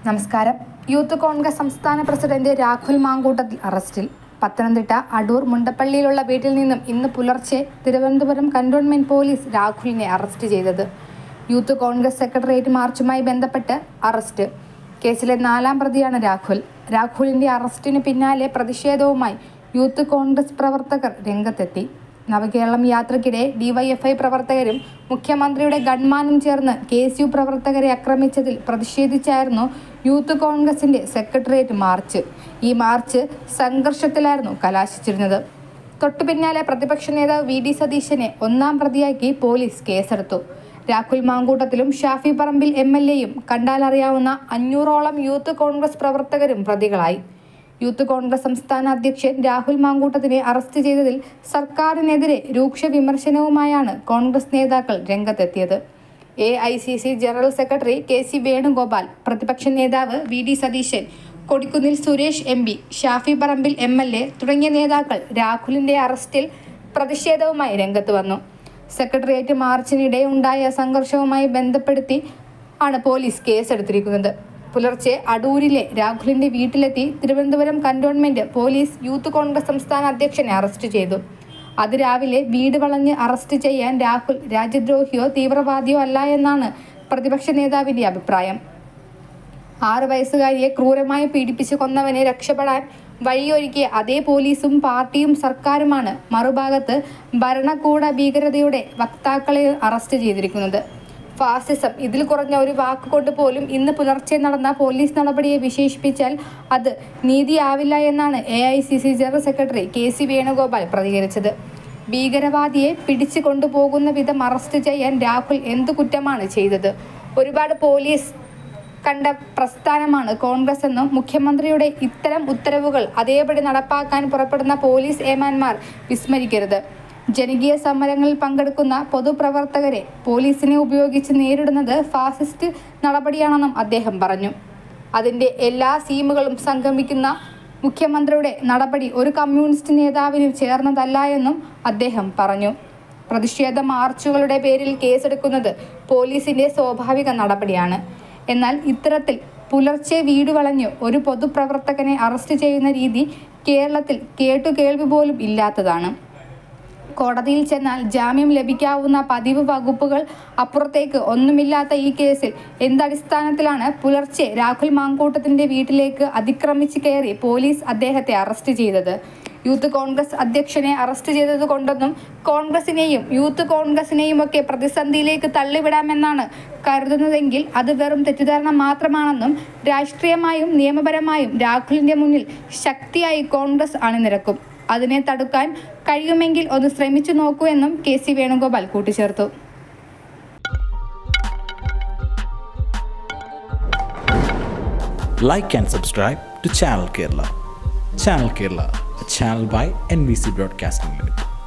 നമസ്കാരം യൂത്ത് കോൺഗ്രസ് സംസ്ഥാന പ്രസിഡന്റ് രാഹുൽ മാങ്കൂട്ടത്തിൽ അറസ്റ്റിൽ പത്തനംതിട്ട അടൂർ മുണ്ടപ്പള്ളിയിലുള്ള വീട്ടിൽ നിന്നും ഇന്ന് പുലർച്ചെ തിരുവനന്തപുരം കന്റോൺമെന്റ് പോലീസ് രാഹുലിനെ അറസ്റ്റ് ചെയ്തത് യൂത്ത് കോൺഗ്രസ് സെക്രട്ടേറിയറ്റ് മാർച്ചുമായി ബന്ധപ്പെട്ട് അറസ്റ്റ് കേസിലെ നാലാം പ്രതിയാണ് രാഹുൽ രാഹുലിന്റെ അറസ്റ്റിന് പിന്നാലെ പ്രതിഷേധവുമായി യൂത്ത് കോൺഗ്രസ് പ്രവർത്തകർ രംഗത്തെത്തി നവകേരളം യാത്രയ്ക്കിടെ ഡിവൈഎഫ്ഐ പ്രവർത്തകരും മുഖ്യമന്ത്രിയുടെ ഗൺമാനും ചേർന്ന് കെ എസ് യു പ്രവർത്തകരെ ആക്രമിച്ചതിൽ പ്രതിഷേധിച്ചായിരുന്നു യൂത്ത് കോൺഗ്രസിന്റെ സെക്രട്ടേറിയറ്റ് മാർച്ച് ഈ മാർച്ച് സംഘർഷത്തിലായിരുന്നു കലാശിച്ചിരുന്നത് തൊട്ടു പിന്നാലെ പ്രതിപക്ഷ നേതാവ് വി ഡി സതീശനെ ഒന്നാം പ്രതിയാക്കി പോലീസ് കേസെടുത്തു രാഹുൽ മാങ്കൂട്ടത്തിലും ഷാഫി പറമ്പിൽ എം എൽ എയും കണ്ടാലറിയാവുന്ന അഞ്ഞൂറോളം യൂത്ത് കോൺഗ്രസ് പ്രവർത്തകരും പ്രതികളായി യൂത്ത് കോൺഗ്രസ് സംസ്ഥാന അധ്യക്ഷൻ രാഹുൽ മാങ്കൂട്ടത്തിനെ അറസ്റ്റ് ചെയ്തതിൽ സർക്കാരിനെതിരെ രൂക്ഷ വിമർശനവുമായാണ് കോൺഗ്രസ് നേതാക്കൾ രംഗത്തെത്തിയത് A I C C general secretary K C Venugopal പ്രതിപക്ഷ നേതാവ് V D Satheesan Kodikunnil Suresh M P Shafi Parambil M L A തുടങ്ങിയ നേതാക്കൾ രാഹുലിന്റെ അറസ്റ്റിൽ പ്രതിഷേധവുമായി രംഗത്ത് വന്നു സെക്രട്ടേറിയറ്റ് മാർച്ചിനിടെ ഉണ്ടായ സംഘർഷവുമായി ബന്ധപ്പെടുത്തി ആണ് പോലീസ് കേസെടുത്തിരിക്കുന്നത് പുലർച്ചെ അടൂരിലെ രാഹുലിന്റെ വീട്ടിലെത്തി Thiruvananthapuram cantonment police youth Congress സംസ്ഥാന അധ്യക്ഷനെ അറസ്റ്റ് ചെയ്തു അതിരാവിലെ വീട് വളഞ്ഞ് അറസ്റ്റ് ചെയ്യാൻ രാഹുൽ രാജ്യദ്രോഹിയോ തീവ്രവാദിയോ അല്ല എന്നാണ് പ്രതിപക്ഷ നേതാവിന്റെ അഭിപ്രായം ആറ് വയസ്സുകാരിയെ ക്രൂരമായി പീഡിപ്പിച്ച് കൊന്നവനെ രക്ഷപ്പെടാൻ വഴിയൊരുക്കിയ അതേ പോലീസും പാർട്ടിയും സർക്കാരുമാണ് മറുഭാഗത്ത് ഭരണകൂട ഭീകരതയുടെ വക്താക്കളെ അറസ്റ്റ് ചെയ്തിരിക്കുന്നത് ഫാസിസം ഇതിൽ കുറഞ്ഞ ഒരു വാക്കുകൊണ്ട് പോലും ഇന്ന് പുലർച്ചെ നടന്ന പോലീസ് നടപടിയെ വിശേഷിപ്പിച്ചാൽ അത് നീതിയാവില്ല എന്നാണ് A I C C general secretary K C Venugopal പ്രതികരിച്ചത് ഭീകരവാദിയെ പിടിച്ചു കൊണ്ടുപോകുന്ന വിധം അറസ്റ്റ് ചെയ്യാൻ രാഹുൽ എന്തു കുറ്റമാണ് ചെയ്തത് ഒരുപാട് പോലീസ് കണ്ട പ്രസ്ഥാനമാണ് കോൺഗ്രസ് എന്നും മുഖ്യമന്ത്രിയുടെ ഇത്തരം ഉത്തരവുകൾ അതേപടി നടപ്പാക്കാൻ പുറപ്പെടുന്ന പോലീസ് ഏമാന്മാർ വിസ്മരിക്കരുത് ജനകീയ സമരങ്ങളിൽ പങ്കെടുക്കുന്ന പൊതുപ്രവർത്തകരെ പോലീസിനെ ഉപയോഗിച്ച് നേരിടുന്നത് ഫാസിസ്റ്റ് നടപടിയാണെന്നും അദ്ദേഹം പറഞ്ഞു അതിൻ്റെ എല്ലാ സീമുകളും സംഗമിക്കുന്ന മുഖ്യമന്ത്രിയുടെ നടപടി ഒരു കമ്മ്യൂണിസ്റ്റ് നേതാവിനും ചേർന്നതല്ല എന്നും അദ്ദേഹം പറഞ്ഞു പ്രതിഷേധ മാർച്ചുകളുടെ പേരിൽ കേസെടുക്കുന്നത് പോലീസിന്റെ സ്വാഭാവിക നടപടിയാണ് എന്നാൽ ഇത്തരത്തിൽ പുലർച്ചെ വീട് വളഞ്ഞ് ഒരു പൊതുപ്രവർത്തകനെ അറസ്റ്റ് ചെയ്യുന്ന രീതി കേരളത്തിൽ കേട്ടുകേൾവി പോലും ഇല്ലാത്തതാണ് കോടതിയിൽ ചെന്നാൽ ജാമ്യം ലഭിക്കാവുന്ന പതിവ് വകുപ്പുകൾ അപ്പുറത്തേക്ക് ഒന്നുമില്ലാത്ത ഈ കേസിൽ എന്തടിസ്ഥാനത്തിലാണ് പുലർച്ചെ രാഹുൽ മാങ്കൂട്ടത്തിന്റെ വീട്ടിലേക്ക് അതിക്രമിച്ച് കയറി പോലീസ് അദ്ദേഹത്തെ അറസ്റ്റ് ചെയ്തത് യൂത്ത് കോൺഗ്രസ് അധ്യക്ഷനെ അറസ്റ്റ് ചെയ്തത് കൊണ്ടൊന്നും കോൺഗ്രസിനെയും യൂത്ത് കോൺഗ്രസിനെയും ഒക്കെ പ്രതിസന്ധിയിലേക്ക് തള്ളിവിടാമെന്നാണ് കരുതുന്നതെങ്കിൽ അത് വെറും തെറ്റിദ്ധാരണ മാത്രമാണെന്നും രാഷ്ട്രീയമായും നിയമപരമായും രാഹുലിന്റെ മുന്നിൽ ശക്തിയായി കോൺഗ്രസ് അണിനിരക്കും അതിനെ തടുക്കാൻ കഴിയുമെങ്കിൽ ഒന്ന് ശ്രമിച്ചു നോക്കൂ എന്നും കെ സി വേണുഗോപാൽ കൂട്ടിച്ചേർത്തു like and subscribe to Channel Kerala. Channel Kerala, a channel by NBC Broadcasting Limited.